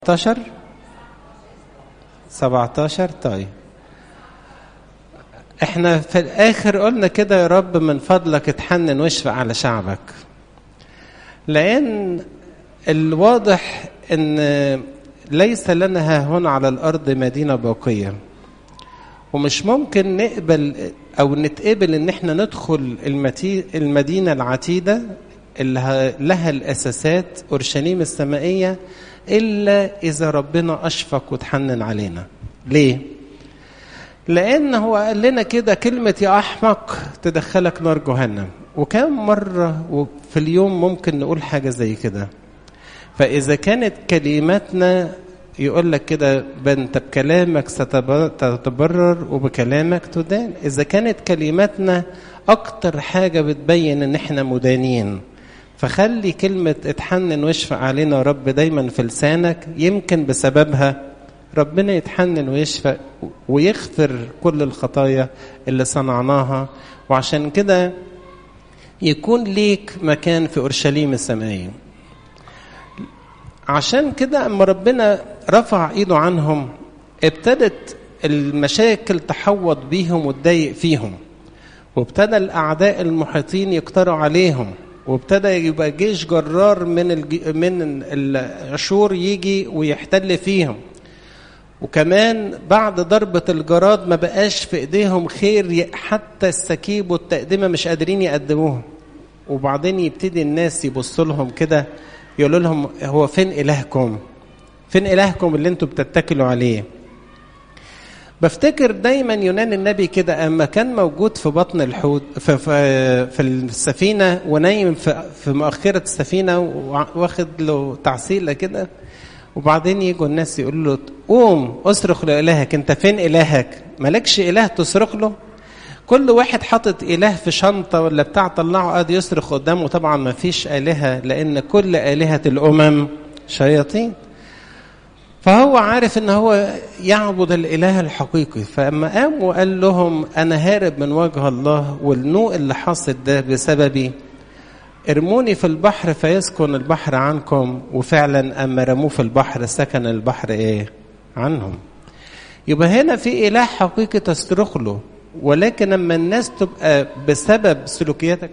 16 17 طيب احنا في الاخر قلنا كده يا رب من فضلك اتحنن واشفق على شعبك لان الواضح ان ليس لنا ها هنا على الارض مدينه باقيه ومش ممكن نقبل او نتقبل ان احنا ندخل المتي المدينه العتيده اللي لها الاساسات اورشليم السمائيه الا اذا ربنا اشفق وتحنن علينا ليه لان هو قال لنا كده كلمه يا احمق تدخلك نار جهنم وكم مره في اليوم ممكن نقول حاجه زي كده فاذا كانت كلماتنا يقول لك كده انت بكلامك ستتبرر وبكلامك تدان اذا كانت كلماتنا اكتر حاجه بتبين ان احنا مدانين فخلي كلمة اتحنن واشفق علينا يا رب دايما في لسانك يمكن بسببها ربنا يتحنن ويشفق ويغفر كل الخطايا اللي صنعناها وعشان كده يكون ليك مكان في أورشليم السمائية عشان كده أما ربنا رفع إيده عنهم ابتدت المشاكل تحوط بيهم وتضايق فيهم وابتدى الأعداء المحيطين يقتروا عليهم وابتدى يبقى جيش جرار من الج... من العشور يجي ويحتل فيهم وكمان بعد ضربة الجراد ما بقاش في ايديهم خير حتى السكيب والتقدمة مش قادرين يقدموها وبعدين يبتدي الناس يبصوا لهم كده يقولوا لهم هو فين إلهكم فين إلهكم اللي انتوا بتتكلوا عليه بفتكر دايما يونان النبي كده اما كان موجود في بطن الحوت في, في, في السفينه ونايم في, في مؤخره السفينه واخد له تعسيله كده وبعدين يجوا الناس يقولوا له قوم اصرخ لالهك انت فين الهك مالكش اله تصرخ له كل واحد حاطط اله في شنطه ولا بتاع طلعه قاعد يصرخ قدامه طبعا ما فيش الهه لان كل الهه الامم شياطين فهو عارف ان هو يعبد الاله الحقيقي فاما قام وقال لهم انا هارب من وجه الله والنوء اللي حاصل ده بسببي ارموني في البحر فيسكن البحر عنكم وفعلا اما رموه في البحر سكن البحر ايه عنهم يبقى هنا في اله حقيقي تصرخ له ولكن لما الناس تبقى بسبب سلوكياتك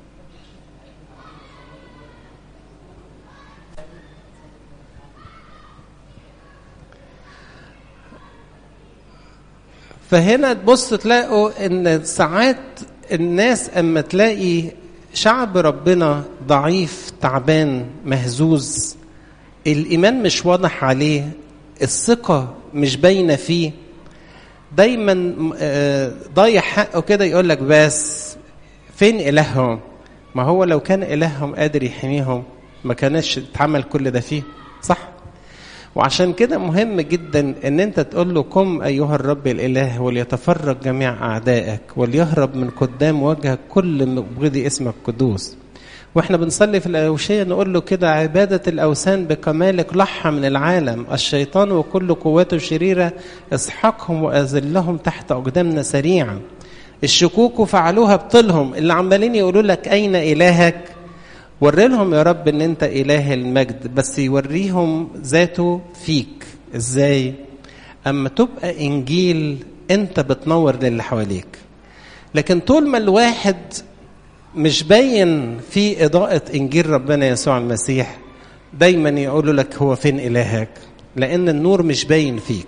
فهنا تبص تلاقوا ان ساعات الناس اما تلاقي شعب ربنا ضعيف تعبان مهزوز الايمان مش واضح عليه الثقه مش باينه فيه دايما ضايع حقه كده يقول لك بس فين الههم ما هو لو كان الههم قادر يحميهم ما كانش اتعمل كل ده فيه صح وعشان كده مهم جدا ان انت تقول له قم ايها الرب الاله وليتفرج جميع اعدائك وليهرب من قدام وجهك كل مبغضي اسمك قدوس واحنا بنصلي في الاوشيه نقول له كده عباده الاوثان بكمالك لحى من العالم الشيطان وكل قواته شريره اسحقهم واذلهم تحت اقدامنا سريعا الشكوك فعلوها بطلهم اللي عمالين يقولوا لك اين الهك وري لهم يا رب ان انت اله المجد بس يوريهم ذاته فيك ازاي اما تبقى انجيل انت بتنور للي حواليك لكن طول ما الواحد مش باين في اضاءه انجيل ربنا يسوع المسيح دايما يقولوا لك هو فين الهك لان النور مش باين فيك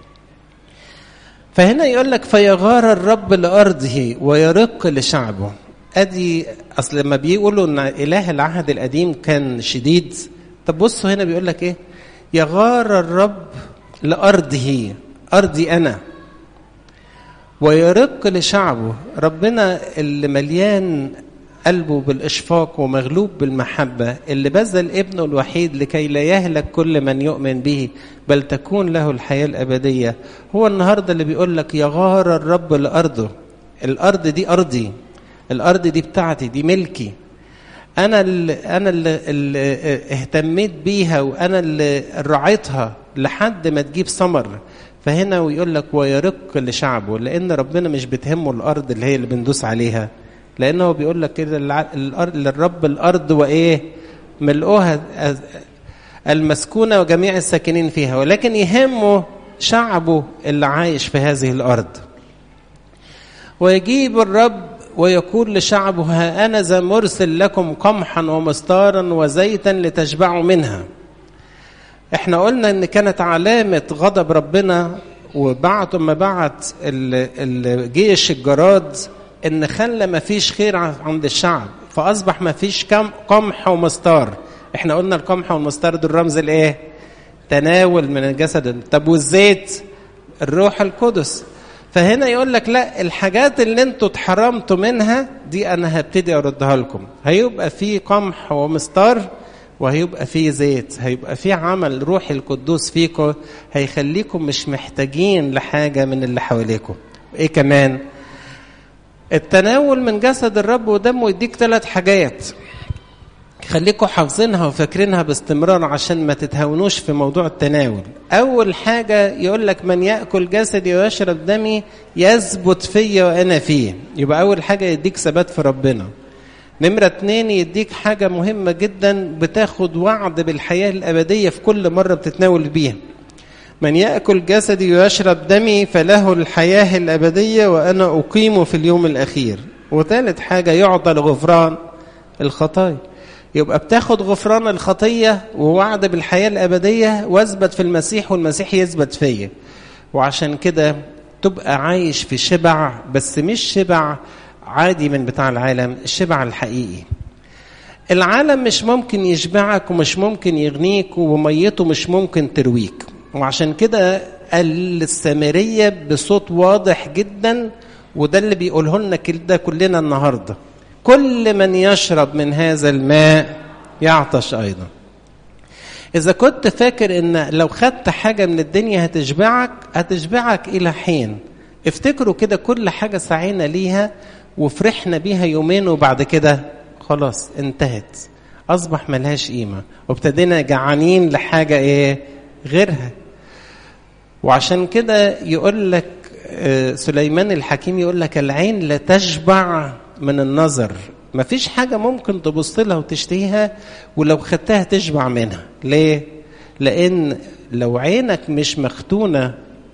فهنا يقول لك فيغار الرب لارضه ويرق لشعبه ادي اصل لما بيقولوا ان اله العهد القديم كان شديد طب بصوا هنا بيقول لك ايه يغار الرب لارضه ارضي انا ويرق لشعبه ربنا اللي مليان قلبه بالاشفاق ومغلوب بالمحبه اللي بذل ابنه الوحيد لكي لا يهلك كل من يؤمن به بل تكون له الحياه الابديه هو النهارده اللي بيقول لك يغار الرب لارضه الارض دي ارضي الارض دي بتاعتي دي ملكي انا اللي انا اللي, اللي اهتميت بيها وانا اللي رعيتها لحد ما تجيب ثمر فهنا ويقول لك ويرق لشعبه لان ربنا مش بتهمه الارض اللي هي اللي بندوس عليها لانه بيقول لك كده للرب الارض وايه ملؤها المسكونة وجميع الساكنين فيها ولكن يهمه شعبه اللي عايش في هذه الأرض ويجيب الرب ويقول لشعبه ها أنا ذا مرسل لكم قمحا ومستارا وزيتا لتشبعوا منها احنا قلنا ان كانت علامة غضب ربنا وبعت ما بعت الجيش الجراد ان خلى ما فيش خير عند الشعب فاصبح ما فيش قمح ومستار احنا قلنا القمح والمستار دول رمز الايه تناول من الجسد طب والزيت الروح القدس فهنا يقول لك لا الحاجات اللي انتوا اتحرمتوا منها دي انا هبتدي اردها لكم هيبقى في قمح ومستار وهيبقى في زيت هيبقى في عمل روح القدوس فيكم هيخليكم مش محتاجين لحاجة من اللي حواليكم ايه كمان التناول من جسد الرب ودمه يديك ثلاث حاجات خليكم حافظينها وفاكرينها باستمرار عشان ما تتهاونوش في موضوع التناول اول حاجه يقول لك من ياكل جسدي ويشرب دمي يثبت فيا وانا فيه يبقى اول حاجه يديك ثبات في ربنا نمرة اتنين يديك حاجة مهمة جدا بتاخد وعد بالحياة الأبدية في كل مرة بتتناول بيها من يأكل جسدي ويشرب دمي فله الحياة الأبدية وأنا أقيمه في اليوم الأخير وثالث حاجة يعطى الغفران الخطايا يبقى بتاخد غفران الخطية ووعد بالحياة الأبدية واثبت في المسيح والمسيح يثبت فيا وعشان كده تبقى عايش في شبع بس مش شبع عادي من بتاع العالم الشبع الحقيقي العالم مش ممكن يشبعك ومش ممكن يغنيك وميته مش ممكن ترويك وعشان كده قال السامرية بصوت واضح جدا وده اللي بيقوله لنا كده كلنا النهارده كل من يشرب من هذا الماء يعطش ايضا اذا كنت فاكر ان لو خدت حاجه من الدنيا هتشبعك هتشبعك الى حين افتكروا كده كل حاجه سعينا ليها وفرحنا بيها يومين وبعد كده خلاص انتهت اصبح ملهاش قيمه وابتدينا جعانين لحاجه ايه غيرها وعشان كده يقول لك سليمان الحكيم يقول لك العين لا تشبع من النظر مفيش حاجة ممكن تبص لها وتشتهيها ولو خدتها تشبع منها ليه؟ لأن لو عينك مش مختونة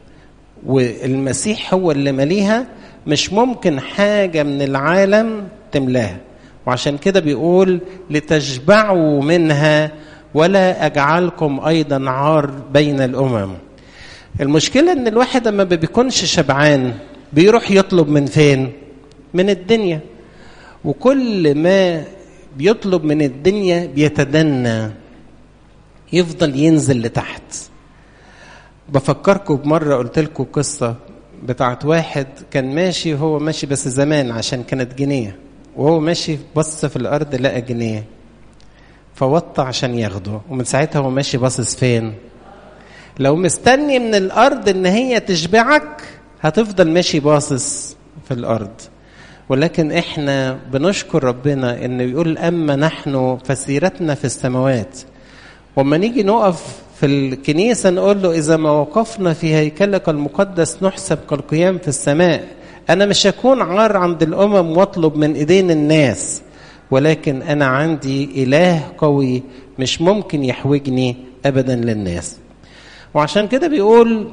والمسيح هو اللي مليها مش ممكن حاجة من العالم تملاها وعشان كده بيقول لتشبعوا منها ولا أجعلكم أيضا عار بين الأمم المشكلة إن الواحد لما بيكونش شبعان بيروح يطلب من فين؟ من الدنيا وكل ما بيطلب من الدنيا بيتدنى يفضل ينزل لتحت بفكركم بمرة قلت لكم قصة بتاعت واحد كان ماشي وهو ماشي بس زمان عشان كانت جنيه وهو ماشي بص في الأرض لقى جنيه فوطى عشان ياخده ومن ساعتها هو ماشي باصص فين لو مستني من الأرض إن هي تشبعك هتفضل ماشي باصص في الأرض ولكن احنا بنشكر ربنا انه يقول اما نحن فسيرتنا في السماوات وما نيجي نقف في الكنيسة نقول له إذا ما وقفنا في هيكلك المقدس نحسب كالقيام في السماء أنا مش هكون عار عند الأمم واطلب من إيدين الناس ولكن أنا عندي إله قوي مش ممكن يحوجني أبدا للناس وعشان كده بيقول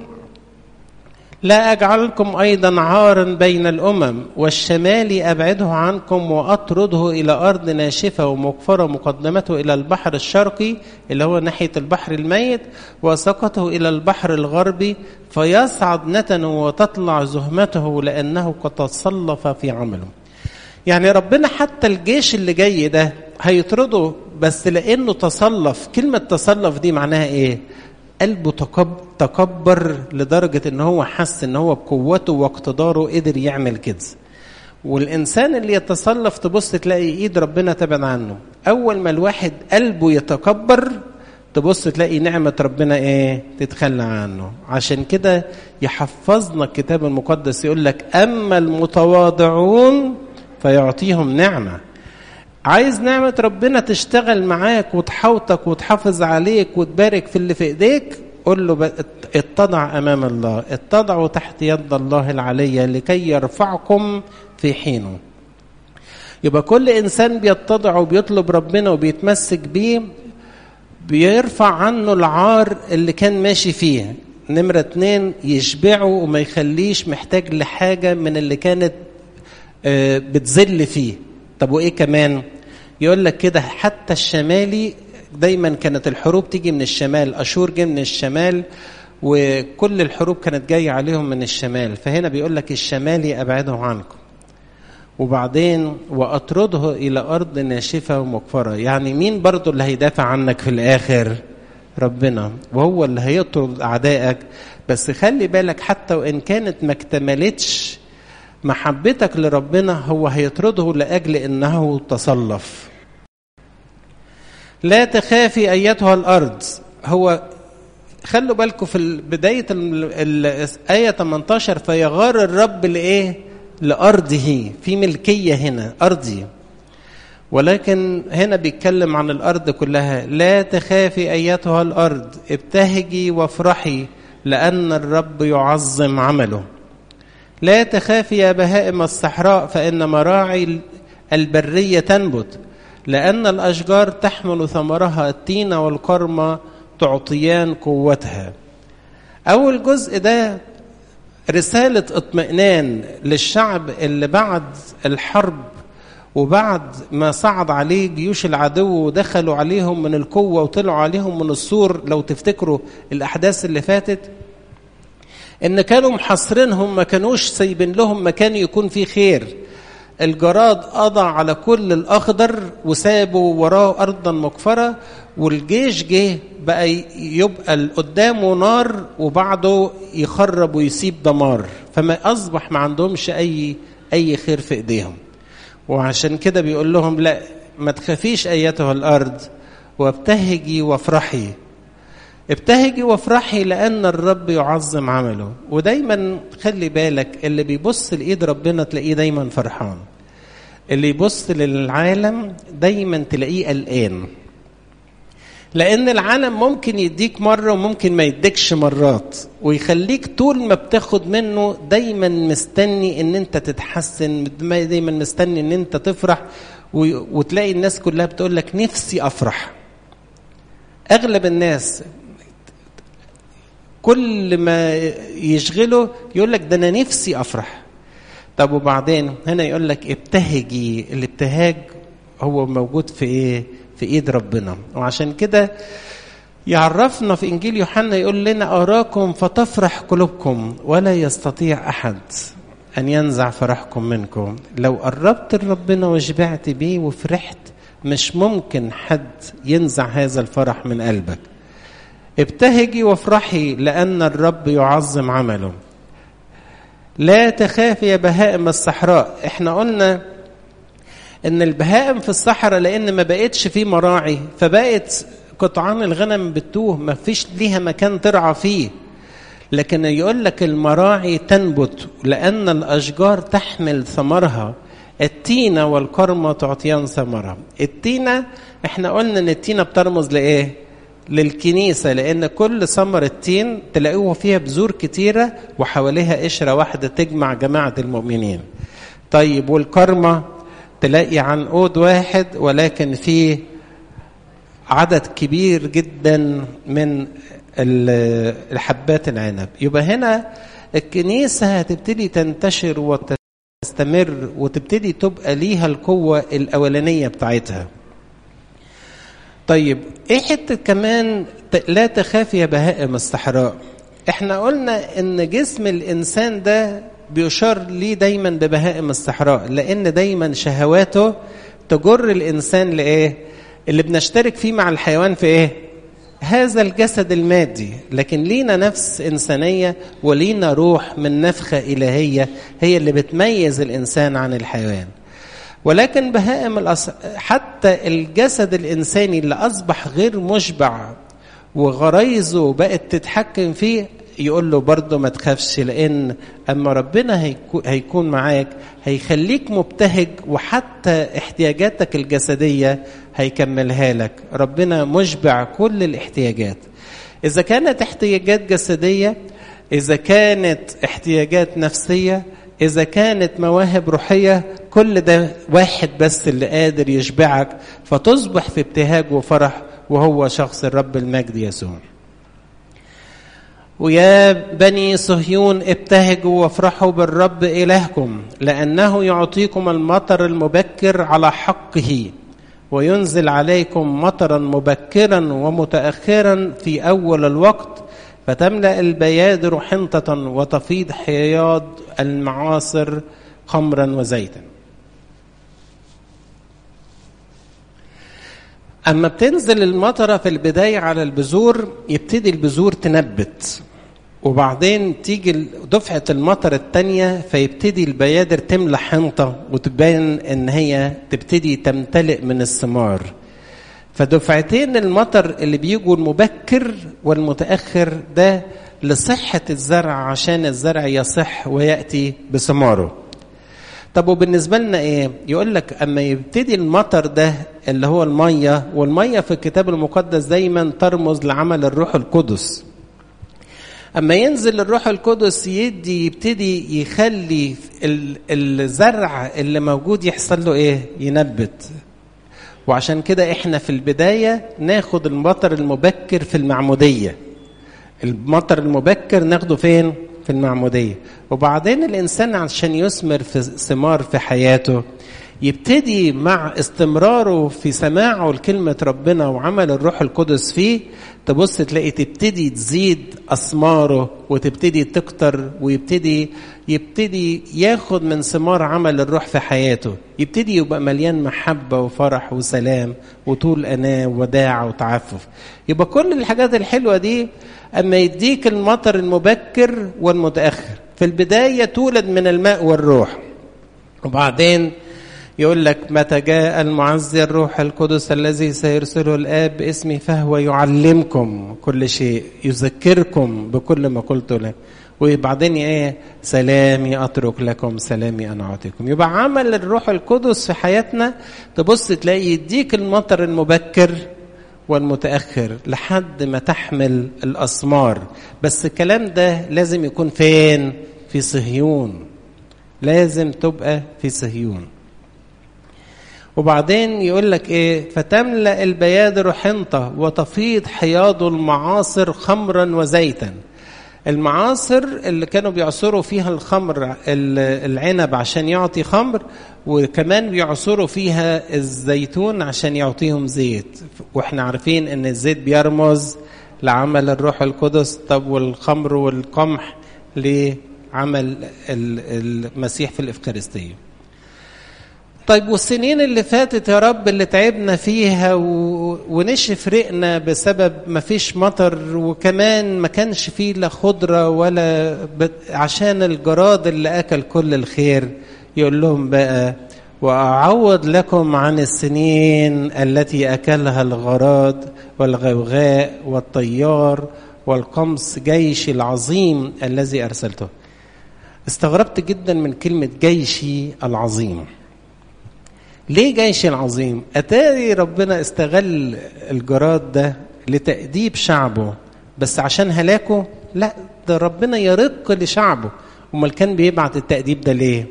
لا أجعلكم أيضا عارا بين الأمم والشمال أبعده عنكم وأطرده إلى أرض ناشفة ومغفرة مقدمته إلى البحر الشرقي اللي هو ناحية البحر الميت وسقطه إلى البحر الغربي فيصعد نتنه وتطلع زهمته لأنه قد تصلف في عمله يعني ربنا حتى الجيش اللي جاي ده هيطرده بس لأنه تصلف كلمة تصلف دي معناها إيه قلبه تكبر لدرجة ان هو حس ان هو بقوته واقتداره قدر يعمل كده والإنسان اللي يتصلف تبص تلاقي إيد ربنا تبعد عنه أول ما الواحد قلبه يتكبر تبص تلاقي نعمة ربنا إيه تتخلى عنه عشان كده يحفظنا الكتاب المقدس يقول لك أما المتواضعون فيعطيهم نعمة عايز نعمة ربنا تشتغل معاك وتحوطك وتحافظ عليك وتبارك في اللي في ايديك قول له اتضع امام الله اتضعوا تحت يد الله العلية لكي يرفعكم في حينه يبقى كل انسان بيتضع وبيطلب ربنا وبيتمسك بيه بيرفع عنه العار اللي كان ماشي فيه نمرة اتنين يشبعه وما يخليش محتاج لحاجة من اللي كانت بتذل فيه طب وإيه كمان يقول لك كده حتى الشمالي دايما كانت الحروب تيجي من الشمال أشور جه من الشمال وكل الحروب كانت جاية عليهم من الشمال فهنا بيقول لك الشمالي أبعده عنكم وبعدين وأطرده إلى أرض ناشفة ومقفرة يعني مين برضو اللي هيدافع عنك في الآخر ربنا وهو اللي هيطرد أعدائك بس خلي بالك حتى وإن كانت ما اكتملتش محبتك لربنا هو هيطرده لأجل إنه تصلف لا تخافي أيتها الأرض هو خلوا بالكم في بداية الآية 18 فيغار الرب لإيه؟ لأرضه في ملكية هنا أرضي ولكن هنا بيتكلم عن الأرض كلها لا تخافي أيتها الأرض ابتهجي وافرحي لأن الرب يعظم عمله لا تخافي يا بهائم الصحراء فإن مراعي البرية تنبت لأن الأشجار تحمل ثمرها التين والكرمة تعطيان قوتها أول جزء ده رسالة اطمئنان للشعب اللي بعد الحرب وبعد ما صعد عليه جيوش العدو ودخلوا عليهم من القوة وطلعوا عليهم من السور لو تفتكروا الأحداث اللي فاتت إن كانوا محصرينهم ما كانوش سايبين لهم مكان يكون فيه خير الجراد قضى على كل الأخضر وسابوا وراه أرضا مقفرة والجيش جه بقى يبقى قدامه نار وبعده يخرب ويسيب دمار فما أصبح ما عندهمش أي أي خير في إيديهم وعشان كده بيقول لهم لا ما تخافيش أيتها الأرض وابتهجي وافرحي ابتهجي وافرحي لأن الرب يعظم عمله ودايما خلي بالك اللي بيبص لإيد ربنا تلاقيه دايما فرحان اللي يبص للعالم دايما تلاقيه قلقان لأن العالم ممكن يديك مرة وممكن ما يديكش مرات ويخليك طول ما بتاخد منه دايما مستني ان انت تتحسن دايما مستني ان انت تفرح وتلاقي الناس كلها بتقول لك نفسي افرح اغلب الناس كل ما يشغله يقول لك ده انا نفسي افرح طب وبعدين هنا يقول لك ابتهجي الابتهاج هو موجود في ايه في ايد ربنا وعشان كده يعرفنا في انجيل يوحنا يقول لنا اراكم فتفرح قلوبكم ولا يستطيع احد ان ينزع فرحكم منكم لو قربت لربنا وشبعت بيه وفرحت مش ممكن حد ينزع هذا الفرح من قلبك ابتهجي وافرحي لان الرب يعظم عمله لا تخافي يا بهائم الصحراء احنا قلنا ان البهائم في الصحراء لان ما بقتش فيه مراعي فبقت قطعان الغنم بتوه ما فيش ليها مكان ترعى فيه لكن يقول لك المراعي تنبت لان الاشجار تحمل ثمرها التينة والكرمة تعطيان ثمرها التينة احنا قلنا ان التينة بترمز لايه للكنيسة لأن كل ثمر التين تلاقوه فيها بذور كتيرة وحواليها قشرة واحدة تجمع جماعة المؤمنين طيب والكرمة تلاقي عنقود واحد ولكن فيه عدد كبير جدا من الحبات العنب يبقى هنا الكنيسة هتبتدي تنتشر وتستمر وتبتدي تبقى ليها القوة الأولانية بتاعتها طيب ايه حته كمان لا تخاف يا بهائم الصحراء احنا قلنا ان جسم الانسان ده بيشار ليه دايما ببهائم الصحراء لان دايما شهواته تجر الانسان لايه اللي بنشترك فيه مع الحيوان في ايه هذا الجسد المادي لكن لينا نفس إنسانية ولينا روح من نفخة إلهية هي اللي بتميز الإنسان عن الحيوان ولكن بهائم الأص... حتى الجسد الإنساني اللي أصبح غير مشبع وغرايزه بقت تتحكم فيه يقول له برضه ما تخافش لأن أما ربنا هيكو... هيكون معاك هيخليك مبتهج وحتى احتياجاتك الجسدية هيكملها لك ربنا مشبع كل الاحتياجات إذا كانت احتياجات جسدية إذا كانت احتياجات نفسية إذا كانت مواهب روحية كل ده واحد بس اللي قادر يشبعك فتصبح في ابتهاج وفرح وهو شخص الرب المجد يسوع ويا بني صهيون ابتهجوا وافرحوا بالرب إلهكم لأنه يعطيكم المطر المبكر على حقه وينزل عليكم مطرا مبكرا ومتأخرا في أول الوقت فتملأ البيادر حنطة وتفيض حياض المعاصر خمرا وزيتا أما بتنزل المطرة في البداية على البذور يبتدي البذور تنبت وبعدين تيجي دفعة المطر التانية فيبتدي البيادر تملى حنطة وتبين إن هي تبتدي تمتلئ من الثمار فدفعتين المطر اللي بيجوا المبكر والمتأخر ده لصحة الزرع عشان الزرع يصح ويأتي بثماره طب وبالنسبة لنا ايه يقول لك اما يبتدي المطر ده اللي هو المية والمية في الكتاب المقدس دايما ترمز لعمل الروح القدس اما ينزل الروح القدس يدي يبتدي يخلي الزرع اللي موجود يحصل له ايه ينبت وعشان كده احنا في البداية ناخد المطر المبكر في المعمودية المطر المبكر ناخده فين في المعمودية وبعدين الإنسان عشان يثمر في ثمار في حياته يبتدي مع استمراره في سماعه لكلمة ربنا وعمل الروح القدس فيه تبص تلاقي تبتدي تزيد أثماره وتبتدي تكتر ويبتدي يبتدي ياخد من ثمار عمل الروح في حياته يبتدي يبقى مليان محبة وفرح وسلام وطول أناة وداعة وتعفف يبقى كل الحاجات الحلوة دي أما يديك المطر المبكر والمتأخر في البداية تولد من الماء والروح وبعدين يقول لك متى جاء المعزي الروح القدس الذي سيرسله الآب باسمي فهو يعلمكم كل شيء يذكركم بكل ما قلت له وبعدين ايه سلامي اترك لكم سلامي انا اعطيكم يبقى عمل الروح القدس في حياتنا تبص تلاقي يديك المطر المبكر والمتاخر لحد ما تحمل الاسمار بس الكلام ده لازم يكون فين في صهيون لازم تبقى في صهيون وبعدين يقول لك ايه فتملا البيادر حنطه وتفيض حياض المعاصر خمرا وزيتا المعاصر اللي كانوا بيعصروا فيها الخمر العنب عشان يعطي خمر وكمان بيعصروا فيها الزيتون عشان يعطيهم زيت واحنا عارفين ان الزيت بيرمز لعمل الروح القدس طب والخمر والقمح لعمل المسيح في الإفكارستية طيب والسنين اللي فاتت يا رب اللي تعبنا فيها و... ونشف رقنا بسبب ما فيش مطر وكمان ما كانش فيه لا خضرة ولا ب... عشان الجراد اللي أكل كل الخير يقول لهم بقى وأعوض لكم عن السنين التي أكلها الغراد والغوغاء والطيار والقمص جيشي العظيم الذي أرسلته استغربت جدا من كلمة جيشي العظيم ليه جيش العظيم أتاري ربنا استغل الجراد ده لتأديب شعبه بس عشان هلاكه لا ده ربنا يرق لشعبه امال كان بيبعت التأديب ده ليه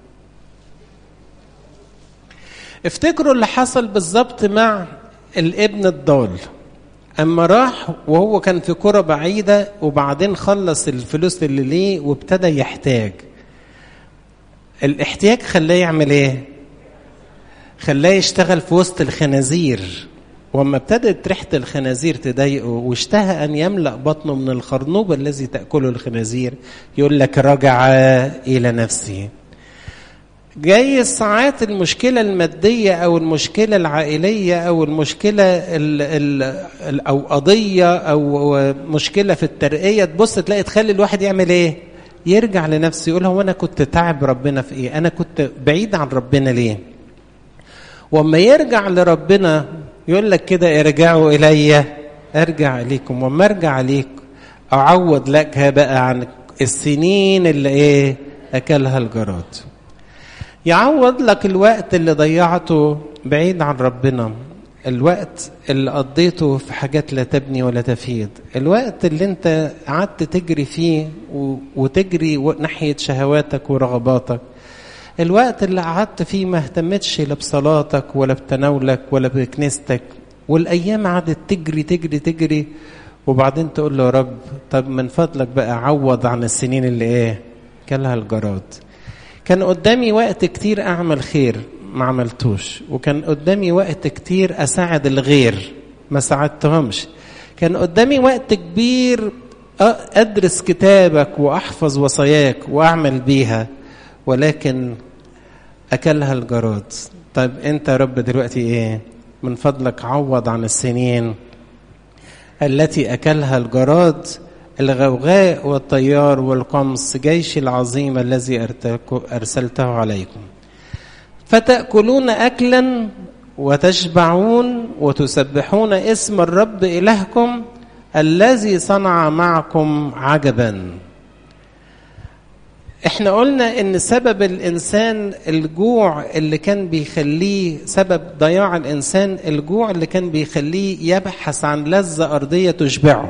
افتكروا اللي حصل بالظبط مع الابن الضال اما راح وهو كان في قرى بعيده وبعدين خلص الفلوس اللي ليه وابتدى يحتاج الاحتياج خلاه يعمل ايه خلاه يشتغل في وسط الخنازير واما ابتدت ريحه الخنازير تضايقه واشتهى ان يملا بطنه من الخرنوب الذي تاكله الخنازير يقول لك رجع الى نفسه جاي ساعات المشكلة المادية أو المشكلة العائلية أو المشكلة ال ال أو قضية أو مشكلة في الترقية تبص تلاقي تخلي الواحد يعمل إيه؟ يرجع لنفسه يقول هو أنا كنت تعب ربنا في إيه؟ أنا كنت بعيد عن ربنا ليه؟ وأما يرجع لربنا يقول لك كده ارجعوا إلي أرجع إليكم وأما أرجع إليك أعوض لك بقى عن السنين اللي إيه؟ أكلها الجراد. يعوض لك الوقت اللي ضيعته بعيد عن ربنا الوقت اللي قضيته في حاجات لا تبني ولا تفيد الوقت اللي انت قعدت تجري فيه وتجري ناحية شهواتك ورغباتك الوقت اللي قعدت فيه ما اهتمتش لا بصلاتك ولا بتناولك ولا بكنيستك والايام قعدت تجري تجري تجري وبعدين تقول له يا رب طب من فضلك بقى عوض عن السنين اللي ايه كلها الجراد كان قدامي وقت كتير اعمل خير ما عملتوش وكان قدامي وقت كتير اساعد الغير ما ساعدتهمش كان قدامي وقت كبير ادرس كتابك واحفظ وصاياك واعمل بيها ولكن اكلها الجراد طيب انت يا رب دلوقتي ايه من فضلك عوض عن السنين التي اكلها الجراد الغوغاء والطيار والقمص جيش العظيم الذي ارسلته عليكم فتاكلون اكلا وتشبعون وتسبحون اسم الرب الهكم الذي صنع معكم عجبا احنا قلنا ان سبب الانسان الجوع اللي كان بيخليه سبب ضياع الانسان الجوع اللي كان بيخليه يبحث عن لذة ارضية تشبعه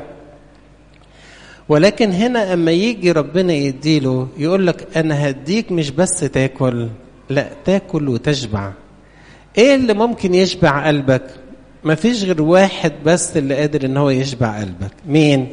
ولكن هنا اما يجي ربنا يديله يقول لك انا هديك مش بس تاكل لا تاكل وتشبع ايه اللي ممكن يشبع قلبك مفيش غير واحد بس اللي قادر ان هو يشبع قلبك مين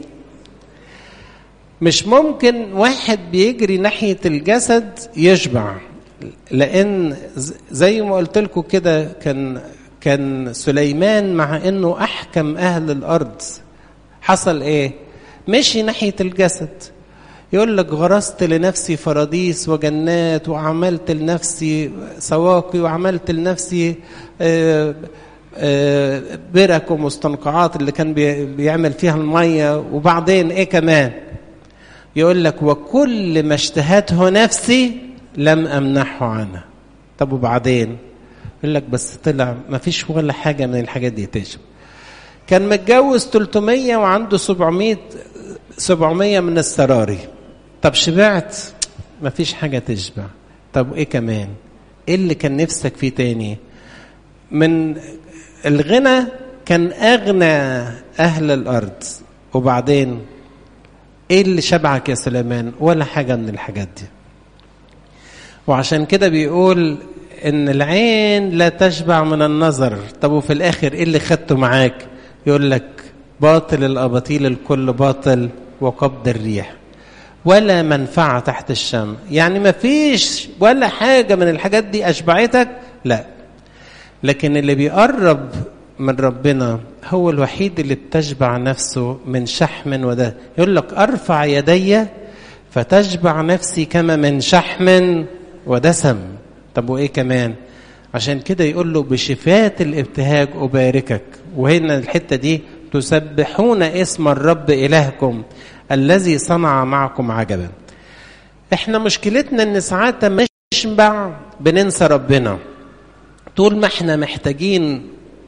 مش ممكن واحد بيجري ناحية الجسد يشبع لأن زي ما قلت لكم كده كان كان سليمان مع إنه أحكم أهل الأرض حصل إيه؟ مشي ناحية الجسد يقول لك غرست لنفسي فراديس وجنات وعملت لنفسي سواقي وعملت لنفسي آه آه برك ومستنقعات اللي كان بيعمل فيها المية وبعدين إيه كمان؟ يقول لك وكل ما اشتهته نفسي لم امنحه عنها طب وبعدين يقول لك بس طلع ما فيش ولا حاجه من الحاجات دي تشبع كان متجوز 300 وعنده 700 700 من السراري طب شبعت ما فيش حاجه تشبع طب ايه كمان ايه اللي كان نفسك فيه تاني من الغنى كان اغنى اهل الارض وبعدين ايه اللي شبعك يا سليمان ولا حاجة من الحاجات دي وعشان كده بيقول ان العين لا تشبع من النظر طب وفي الاخر ايه اللي خدته معاك يقول لك باطل الاباطيل الكل باطل وقبض الريح ولا منفعة تحت الشم يعني ما فيش ولا حاجة من الحاجات دي أشبعتك لا لكن اللي بيقرب من ربنا هو الوحيد اللي بتشبع نفسه من شحم وده يقول لك ارفع يدي فتشبع نفسي كما من شحم ودسم طب وايه كمان عشان كده يقول له بشفات الابتهاج اباركك وهنا الحته دي تسبحون اسم الرب الهكم الذي صنع معكم عجبا احنا مشكلتنا ان ساعات ما نشبع بننسى ربنا طول ما احنا محتاجين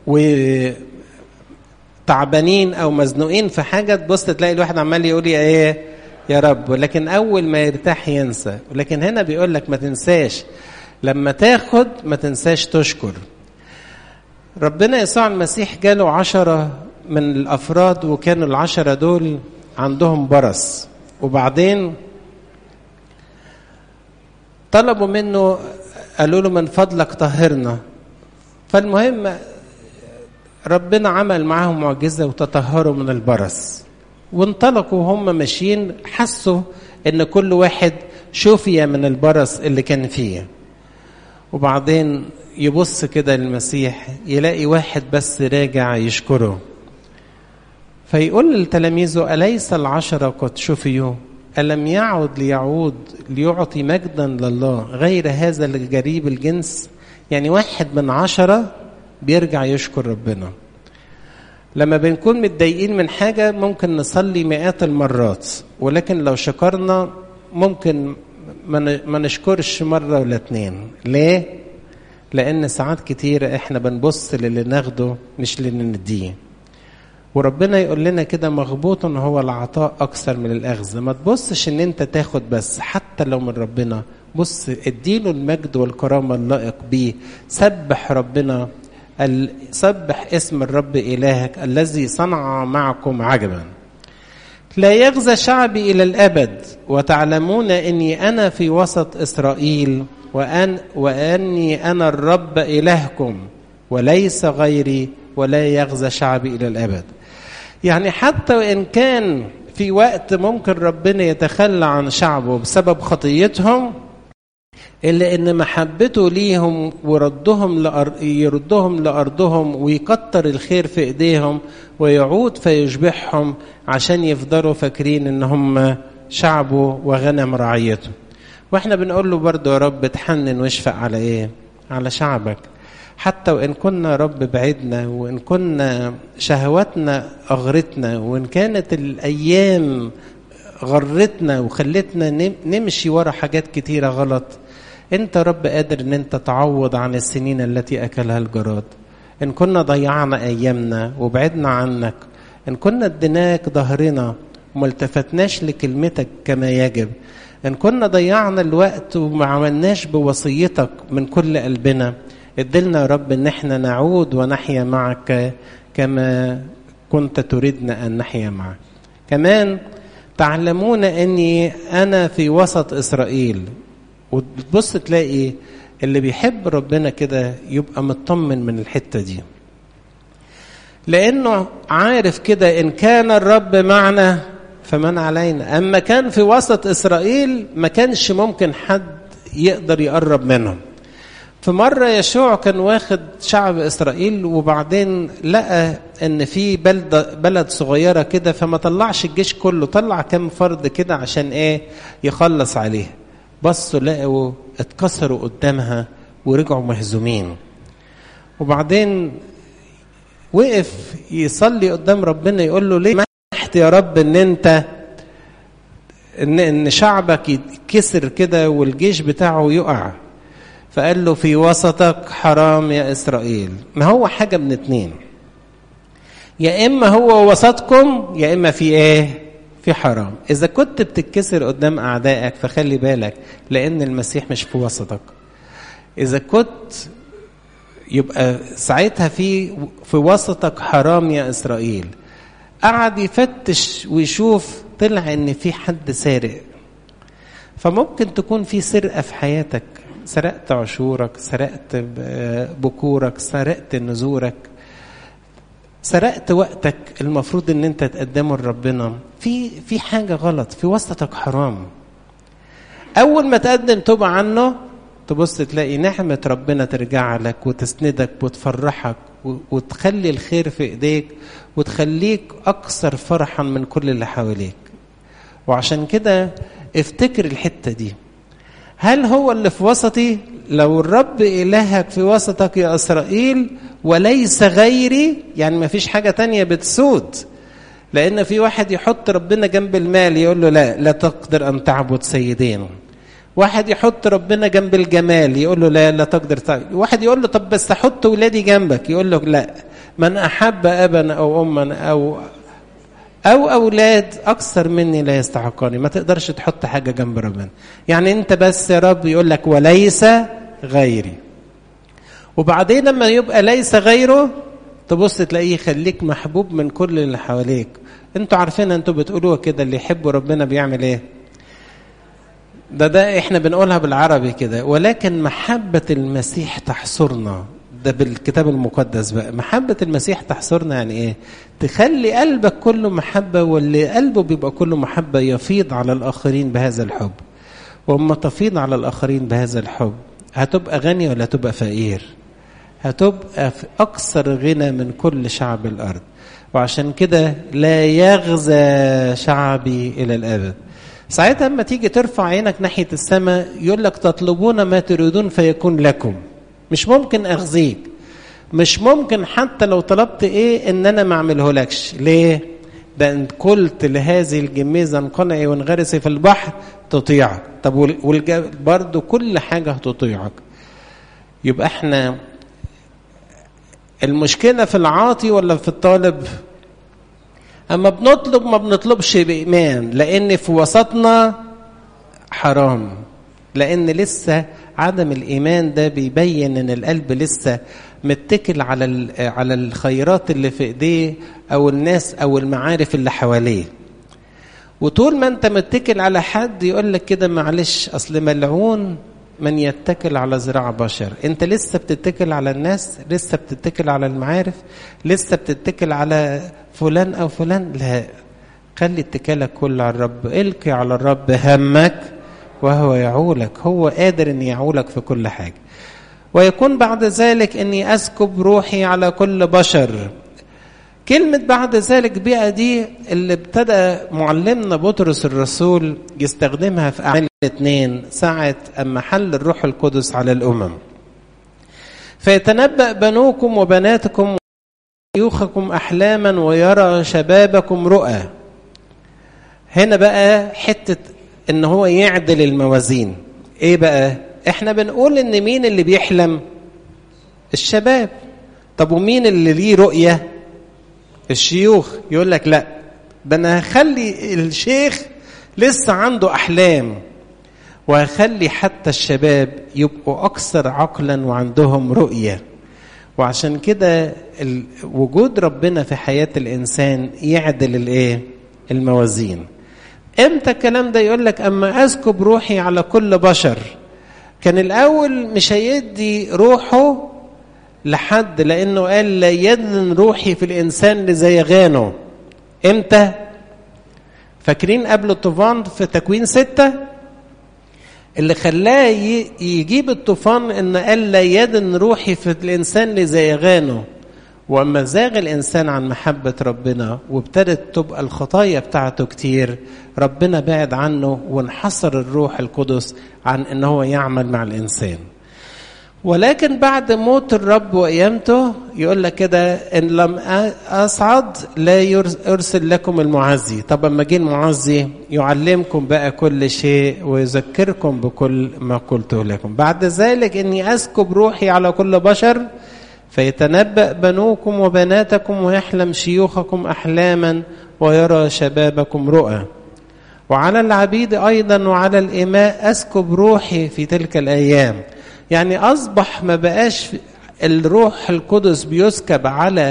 وتعبانين او مزنوقين في حاجه تبص تلاقي الواحد عمال يقول ايه يا رب ولكن اول ما يرتاح ينسى ولكن هنا بيقول لك ما تنساش لما تاخد ما تنساش تشكر ربنا يسوع المسيح جاله عشرة من الأفراد وكانوا العشرة دول عندهم برص وبعدين طلبوا منه قالوا له من فضلك طهرنا فالمهم ربنا عمل معاهم معجزه وتطهروا من البرص وانطلقوا وهم ماشيين حسوا ان كل واحد شفي من البرص اللي كان فيه وبعدين يبص كده للمسيح يلاقي واحد بس راجع يشكره فيقول لتلاميذه أليس العشرة قد شفيوا ألم يعد ليعود ليعطي مجدا لله غير هذا الجريب الجنس يعني واحد من عشرة بيرجع يشكر ربنا لما بنكون متضايقين من حاجة ممكن نصلي مئات المرات ولكن لو شكرنا ممكن ما نشكرش مرة ولا اتنين ليه؟ لأن ساعات كتير احنا بنبص للي ناخده مش للي نديه وربنا يقول لنا كده مغبوط هو العطاء أكثر من الأخذ ما تبصش إن أنت تاخد بس حتى لو من ربنا بص اديله المجد والكرامة اللائق بيه سبح ربنا سبح اسم الرب إلهك الذي صنع معكم عجبا لا يغزى شعبي إلى الأبد وتعلمون أني أنا في وسط إسرائيل وأن وأني أنا الرب إلهكم وليس غيري ولا يغزى شعبي إلى الأبد يعني حتى وإن كان في وقت ممكن ربنا يتخلى عن شعبه بسبب خطيتهم إلا إن محبته ليهم وردهم لأر... يردهم لأرضهم ويكتر الخير في إيديهم ويعود فيشبعهم عشان يفضلوا فاكرين إن هم شعبه وغنم رعيته واحنا بنقول له برضه يا رب تحنن واشفق على ايه على شعبك حتى وان كنا يا رب بعدنا وان كنا شهواتنا اغرتنا وان كانت الايام غرتنا وخلتنا نمشي ورا حاجات كتيره غلط انت رب قادر ان انت تعوض عن السنين التي اكلها الجراد ان كنا ضيعنا ايامنا وبعدنا عنك ان كنا اديناك ظهرنا وما التفتناش لكلمتك كما يجب ان كنا ضيعنا الوقت وما عملناش بوصيتك من كل قلبنا ادلنا يا رب ان احنا نعود ونحيا معك كما كنت تريدنا ان نحيا معك كمان تعلمون اني انا في وسط اسرائيل وتبص تلاقي اللي بيحب ربنا كده يبقى مطمن من الحته دي لانه عارف كده ان كان الرب معنا فمن علينا اما كان في وسط اسرائيل ما كانش ممكن حد يقدر يقرب منهم في مرة يشوع كان واخد شعب إسرائيل وبعدين لقى إن في بلدة بلد صغيرة كده فما طلعش الجيش كله طلع كام فرد كده عشان إيه يخلص عليه بصوا لقوا اتكسروا قدامها ورجعوا مهزومين وبعدين وقف يصلي قدام ربنا يقول له ليه سمحت يا رب ان انت ان ان شعبك يتكسر كده والجيش بتاعه يقع فقال له في وسطك حرام يا اسرائيل ما هو حاجه من اتنين يا اما هو وسطكم يا اما في ايه في حرام اذا كنت بتتكسر قدام اعدائك فخلي بالك لان المسيح مش في وسطك اذا كنت يبقى ساعتها في في وسطك حرام يا اسرائيل قعد يفتش ويشوف طلع ان في حد سارق فممكن تكون في سرقه في حياتك سرقت عشورك سرقت بكورك سرقت نزورك سرقت وقتك المفروض ان انت تقدمه لربنا في في حاجه غلط في وسطك حرام اول ما تقدم توبه عنه تبص تلاقي نعمة ربنا ترجع لك وتسندك وتفرحك وتخلي الخير في ايديك وتخليك اكثر فرحا من كل اللي حواليك وعشان كده افتكر الحتة دي هل هو اللي في وسطي لو الرب إلهك في وسطك يا إسرائيل وليس غيري يعني ما فيش حاجة تانية بتسود لأن في واحد يحط ربنا جنب المال يقول له لا لا تقدر أن تعبد سيدين واحد يحط ربنا جنب الجمال يقول له لا لا تقدر تعبد واحد يقول له طب بس احط ولادي جنبك يقول له لا من أحب أبا أو أما أو أو أولاد أكثر مني لا يستحقاني ما تقدرش تحط حاجة جنب ربنا يعني أنت بس يا رب يقول لك وليس غيري وبعدين لما يبقى ليس غيره تبص تلاقيه يخليك محبوب من كل اللي حواليك انتوا عارفين انتوا بتقولوها كده اللي يحبوا ربنا بيعمل ايه ده ده احنا بنقولها بالعربي كده ولكن محبة المسيح تحصرنا ده بالكتاب المقدس بقى محبة المسيح تحصرنا يعني ايه تخلي قلبك كله محبة واللي قلبه بيبقى كله محبة يفيض على الآخرين بهذا الحب وأما تفيض على الآخرين بهذا الحب هتبقى غني ولا تبقى فقير هتبقى في أكثر غنى من كل شعب الأرض وعشان كده لا يغزى شعبي إلى الأبد ساعتها لما تيجي ترفع عينك ناحية السماء يقول لك تطلبون ما تريدون فيكون لكم مش ممكن أغزيك مش ممكن حتى لو طلبت ايه ان انا ما اعمله لكش ليه ده ان قلت لهذه الجميزه انقنعي وانغرسي في البحر تطيعك طب والج... برضو كل حاجه هتطيعك يبقى احنا المشكله في العاطي ولا في الطالب اما بنطلب ما بنطلبش بايمان لان في وسطنا حرام لان لسه عدم الايمان ده بيبين ان القلب لسه متكل على على الخيرات اللي في ايديه او الناس او المعارف اللي حواليه وطول ما انت متكل على حد يقول لك كده معلش اصل ملعون من يتكل على ذراع بشر انت لسه بتتكل على الناس لسه بتتكل على المعارف لسه بتتكل على فلان او فلان لا خلي اتكالك كله على الرب القي على الرب همك وهو يعولك هو قادر ان يعولك في كل حاجه ويكون بعد ذلك اني اسكب روحي على كل بشر كلمة بعد ذلك بقى دي اللي ابتدى معلمنا بطرس الرسول يستخدمها في أعمال اثنين ساعة أما حل الروح القدس على الأمم فيتنبأ بنوكم وبناتكم وشيوخكم أحلاما ويرى شبابكم رؤى هنا بقى حتة إن هو يعدل الموازين إيه بقى إحنا بنقول إن مين اللي بيحلم الشباب طب ومين اللي ليه رؤيه الشيوخ يقول لك لا ده انا هخلي الشيخ لسه عنده احلام وهخلي حتى الشباب يبقوا اكثر عقلا وعندهم رؤيه وعشان كده وجود ربنا في حياه الانسان يعدل الايه الموازين امتى الكلام ده يقول لك اما اسكب روحي على كل بشر كان الاول مش هيدي روحه لحد لانه قال لا يدن روحي في الانسان لزيغانه امتى فاكرين قبل الطوفان في تكوين ستة اللي خلاه يجيب الطوفان ان قال لا يدن روحي في الانسان لزيغانه واما زاغ الانسان عن محبه ربنا وابتدت تبقى الخطايا بتاعته كتير ربنا بعد عنه وانحصر الروح القدس عن ان هو يعمل مع الانسان ولكن بعد موت الرب وقيامته يقول لك كده ان لم اصعد لا ارسل لكم المعزي طب اما جه المعزي يعلمكم بقى كل شيء ويذكركم بكل ما قلته لكم بعد ذلك اني اسكب روحي على كل بشر فيتنبأ بنوكم وبناتكم ويحلم شيوخكم احلاما ويرى شبابكم رؤى وعلى العبيد ايضا وعلى الاماء اسكب روحي في تلك الايام يعني اصبح ما بقاش الروح القدس بيسكب على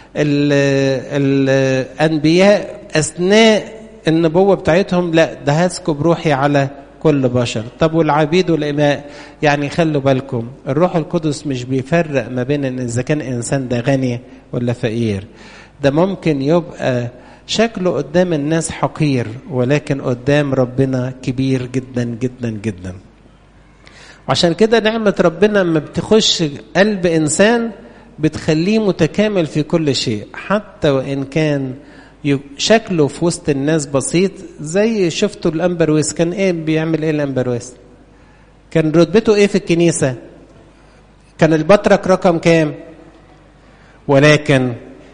الانبياء اثناء النبوه بتاعتهم لا ده هسكب روحي على كل بشر طب والعبيد والاماء يعني خلوا بالكم الروح القدس مش بيفرق ما بين ان اذا كان انسان ده غني ولا فقير ده ممكن يبقى شكله قدام الناس حقير ولكن قدام ربنا كبير جدا جدا جدا وعشان كده نعمة ربنا لما بتخش قلب إنسان بتخليه متكامل في كل شيء حتى وإن كان شكله في وسط الناس بسيط زي شفتوا الأمبرويس كان إيه بيعمل إيه الأمبرويس كان رتبته إيه في الكنيسة كان البطرك رقم كام ولكن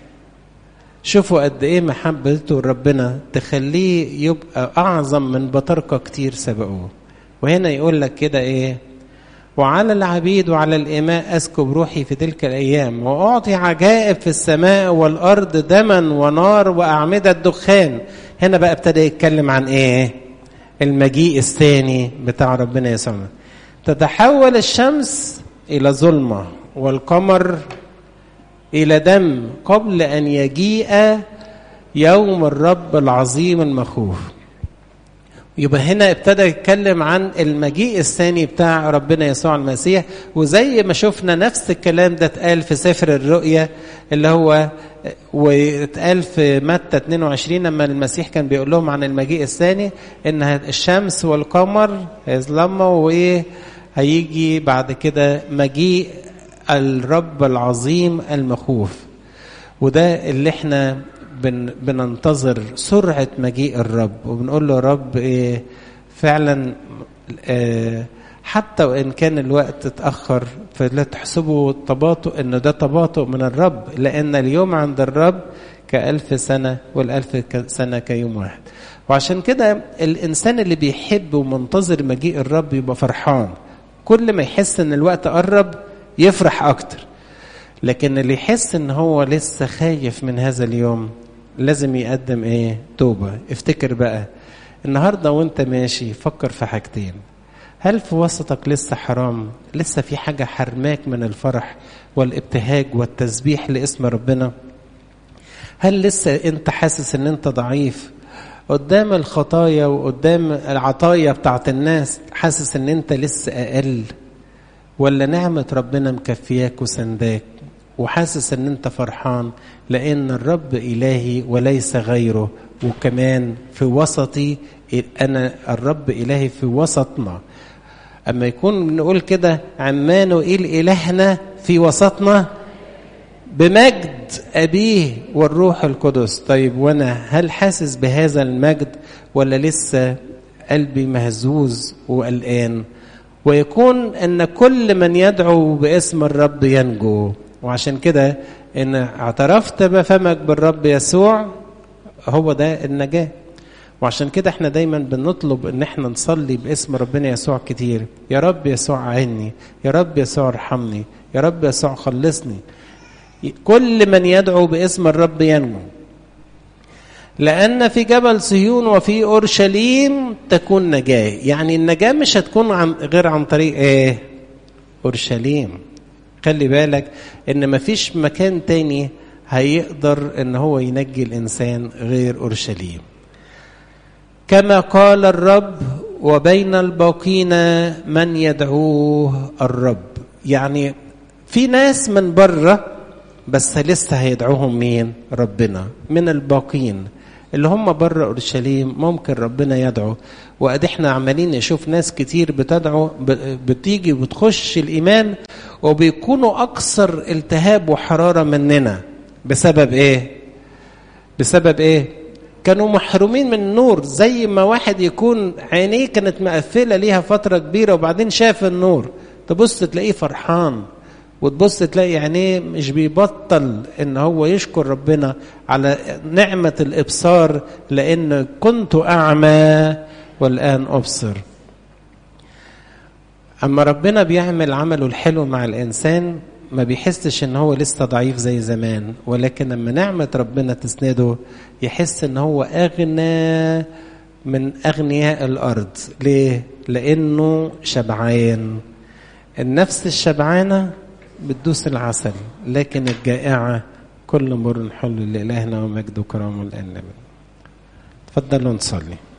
شوفوا قد ايه محبته لربنا تخليه يبقى اعظم من بطركه كتير سبقوه وهنا يقول لك كده ايه وعلى العبيد وعلى الإماء أسكب روحي في تلك الأيام وأعطي عجائب في السماء والأرض دما ونار وأعمدة دخان هنا بقى ابتدى يتكلم عن إيه المجيء الثاني بتاع ربنا يسوع تتحول الشمس إلى ظلمة والقمر إلى دم قبل أن يجيء يوم الرب العظيم المخوف يبقى هنا ابتدى يتكلم عن المجيء الثاني بتاع ربنا يسوع المسيح وزي ما شفنا نفس الكلام ده اتقال في سفر الرؤيا اللي هو واتقال في متى 22 لما المسيح كان بيقول لهم عن المجيء الثاني ان الشمس والقمر هيظلموا وايه هيجي بعد كده مجيء الرب العظيم المخوف وده اللي احنا بن بننتظر سرعة مجيء الرب وبنقول له رب إيه فعلا إيه حتى وإن كان الوقت اتأخر فلا تحسبوا تباطؤ إن ده تباطؤ من الرب لأن اليوم عند الرب كألف سنة والألف سنة كيوم واحد وعشان كده الإنسان اللي بيحب ومنتظر مجيء الرب يبقى فرحان كل ما يحس إن الوقت قرب يفرح أكتر لكن اللي يحس إن هو لسه خايف من هذا اليوم لازم يقدم ايه توبه افتكر بقى النهارده وانت ماشي فكر في حاجتين هل في وسطك لسه حرام لسه في حاجه حرماك من الفرح والابتهاج والتسبيح لاسم ربنا هل لسه انت حاسس ان انت ضعيف قدام الخطايا وقدام العطايا بتاعت الناس حاسس ان انت لسه اقل ولا نعمة ربنا مكفياك وسنداك وحاسس ان انت فرحان لان الرب الهي وليس غيره وكمان في وسطي انا الرب الهي في وسطنا اما يكون نقول كده عمانوئيل الهنا في وسطنا بمجد ابيه والروح القدس طيب وانا هل حاسس بهذا المجد ولا لسه قلبي مهزوز وقلقان ويكون ان كل من يدعو باسم الرب ينجو وعشان كده ان اعترفت بفمك بالرب يسوع هو ده النجاه وعشان كده احنا دايما بنطلب ان احنا نصلي باسم ربنا يسوع كتير يا رب يسوع عيني يا رب يسوع ارحمني يا رب يسوع خلصني كل من يدعو باسم الرب ينمو لأن في جبل صهيون وفي أورشليم تكون نجاة يعني النجاة مش هتكون عن غير عن طريق إيه أورشليم خلي بالك إن مفيش مكان تاني هيقدر إن هو ينجي الإنسان غير أورشليم كما قال الرب وبين الباقين من يدعوه الرب يعني في ناس من بره بس لسه هيدعوهم مين ربنا من الباقين اللي هم بره اورشليم ممكن ربنا يدعو وقد احنا عمالين نشوف ناس كتير بتدعو بتيجي وبتخش الايمان وبيكونوا اكثر التهاب وحراره مننا بسبب ايه بسبب ايه كانوا محرومين من النور زي ما واحد يكون عينيه كانت مقفله ليها فتره كبيره وبعدين شاف النور تبص تلاقيه فرحان وتبص تلاقي عينيه مش بيبطل ان هو يشكر ربنا على نعمة الابصار لان كنت اعمى والان ابصر اما ربنا بيعمل عمله الحلو مع الانسان ما بيحسش ان هو لسه ضعيف زي زمان ولكن لما نعمة ربنا تسنده يحس ان هو اغنى من اغنياء الارض ليه لانه شبعان النفس الشبعانه بتدوس العسل لكن الجائعة كل مر حل لإلهنا ومجد وكرامه الآن تفضلوا نصلي